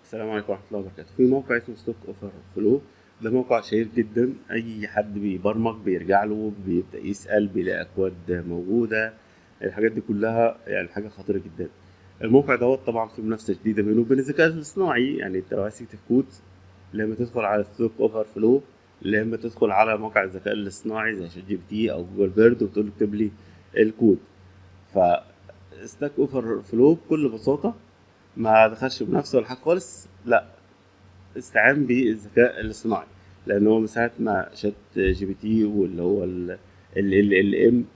السلام عليكم ورحمة الله وبركاته في موقع اسمه ستوك اوفر فلو ده موقع شهير جدا اي حد بيبرمج بيرجع له بيبدأ يسأل بيلاقي اكواد موجودة الحاجات دي كلها يعني حاجة خطيرة جدا الموقع دوت طبعا في منافسة شديدة بينه وبين الذكاء الاصطناعي يعني انت لو عايز تكتب كود لما تدخل على ستوك اوفر فلو لما تدخل على موقع الذكاء الاصطناعي زي شات جي بي تي او جوجل بيرد وتقول له اكتب لي الكود ف ستاك اوفر فلو بكل بساطة ما دخلش بنفسه ولا حاجه خالص لا استعان بالذكاء الاصطناعي لان هو من ساعه ما شات جي بي تي واللي هو ال ال ال ام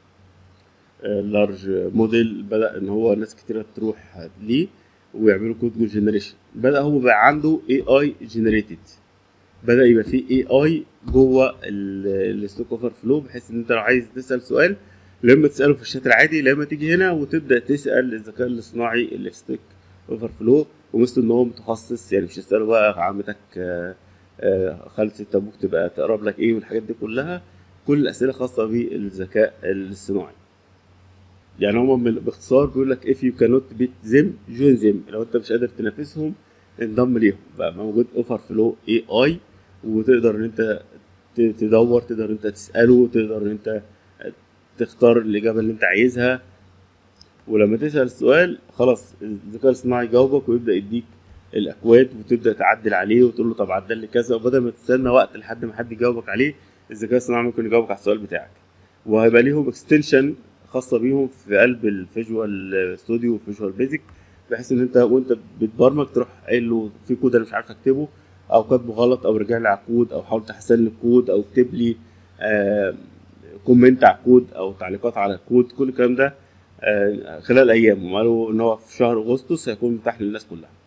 لارج موديل بدا ان هو ناس كتيره تروح ليه ويعملوا كود جنريشن بدا هو بقى عنده اي اي جنريتد بدا يبقى فيه اي اي جوه الستوك اوفر فلو بحيث ان انت لو عايز تسال سؤال لما تساله في الشات العادي لما تيجي هنا وتبدا تسال الذكاء الاصطناعي اللي في ستوك اوفر فلو ومثل ان هو متخصص يعني مش تساله بقى عمتك آه، آه، خالة ست ابوك تبقى تقرب لك ايه والحاجات دي كلها كل الاسئله خاصه بالذكاء الاصطناعي يعني هو من- باختصار بيقول لك if you cannot beat them join them لو انت مش قادر تنافسهم انضم ليهم بقى موجود اوفر فلو اي اي وتقدر ان انت ت- تدور تقدر ان انت تساله تقدر ان انت تختار الاجابه اللي انت عايزها ولما تسال السؤال خلاص الذكاء الاصطناعي يجاوبك ويبدا يديك الاكواد وتبدا تعدل عليه وتقول له طب عدل لي كذا وبدل ما تستنى وقت لحد ما حد يجاوبك عليه الذكاء الاصطناعي ممكن يجاوبك على السؤال بتاعك وهيبقى ليهم اكستنشن خاصه بيهم في قلب الفيجوال ستوديو والفيجوال بيزك بحيث ان انت وانت بتبرمج تروح قايل له في كود انا مش عارف اكتبه او كاتبه غلط او رجع لي على الكود او حاول تحسن لي الكود او اكتب لي آه كومنت على الكود او تعليقات على الكود كل الكلام ده آه خلال ايام وقالوا ان هو في شهر اغسطس هيكون متاح للناس كلها